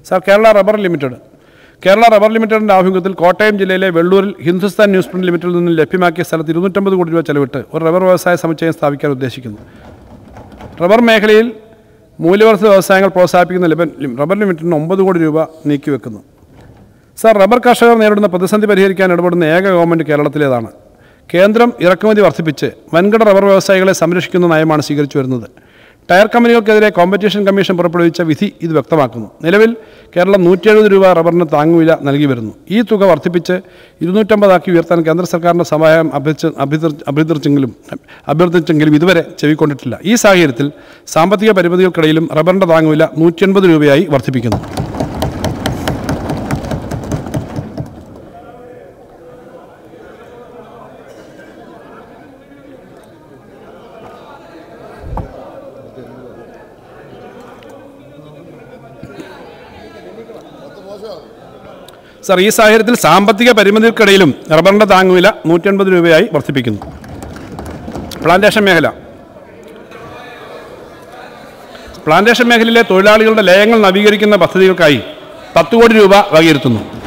sir Kerala rubber limited Kerala rubber ലിമിറ്റഡിൻ്റെ ആഭിമുഖ്യത്തിൽ കോട്ടയം ജില്ലയിലെ വെള്ളൂരിൽ ഹിന്ദുസ്ഥാൻ ന്യൂസ് പ്രിന്റ് ലിമിറ്റഡിൽ നിന്ന് ലഭ്യമാക്കിയ സ്ഥലത്ത് ഇരുന്നൂറ്റമ്പത് കോടി രൂപ ചെലവിട്ട് ഒരു റബ്ബർ വ്യവസായ സമുച്ചയം സ്ഥാപിക്കാൻ ഉദ്ദേശിക്കുന്നു റബ്ബർ മേഖലയിൽ മൂല്യവർദ്ധിത വ്യവസായങ്ങൾ പ്രോത്സാഹിപ്പിക്കുന്ന ലിബൻ റബ്ബർ ലിമിറ്റഡിന് ഒമ്പത് കോടി രൂപ നീക്കിവെക്കുന്നു സാർ റബ്ബർ കർഷകർ നേരിടുന്ന പ്രതിസന്ധി പരിഹരിക്കാൻ ഇടപെടുന്ന ഏക ഗവൺമെൻറ് കേരളത്തിലേതാണ് കേന്ദ്രം ഇറക്കുമതി വർദ്ധിപ്പിച്ച് വൻകിട റബ്ബർ വ്യവസായികളെ സംരക്ഷിക്കുന്ന നയമാണ് സ്വീകരിച്ചു വരുന്നത് ടയർ കമ്പനികൾക്കെതിരെ കോമ്പറ്റീഷൻ കമ്മീഷൻ പുറപ്പെടുവിച്ച വിധി ഇത് വ്യക്തമാക്കുന്നു നിലവിൽ കേരളം നൂറ്റി എഴുപത് രൂപ റബ്ബറിന് താങ്ങുവില നൽകി വരുന്നു ഈ തുക വർദ്ധിപ്പിച്ച് ഇരുന്നൂറ്റമ്പതാക്കി ഉയർത്താൻ കേന്ദ്ര സർക്കാരിൻ്റെ സഹായം അഭ്യർത്ഥിച്ച് അഭ്യർത്ഥി അഭ്യർത്ഥിച്ചെങ്കിലും അഭ്യർത്ഥിച്ചെങ്കിലും ഇതുവരെ ചെവിക്കൊണ്ടിട്ടില്ല ഈ സാഹചര്യത്തിൽ സാമ്പത്തിക പരിമിതികൾക്കിടയിലും റബ്ബറിൻ്റെ താങ്ങുവില നൂറ്റി എൺപത് രൂപയായി വർദ്ധിപ്പിക്കുന്നു സർ ഈ സാഹചര്യത്തിൽ സാമ്പത്തിക പരിമിതികൾക്കിടയിലും റബ്ബറിൻ്റെ താങ്ങുവില നൂറ്റൻപത് രൂപയായി വർദ്ധിപ്പിക്കുന്നു പ്ലാന്റേഷൻ മേഖല പ്ലാന്റേഷൻ മേഖലയിലെ തൊഴിലാളികളുടെ ലയങ്ങൾ നവീകരിക്കുന്ന പദ്ധതികൾക്കായി പത്ത് കോടി രൂപ വകയിരുത്തുന്നു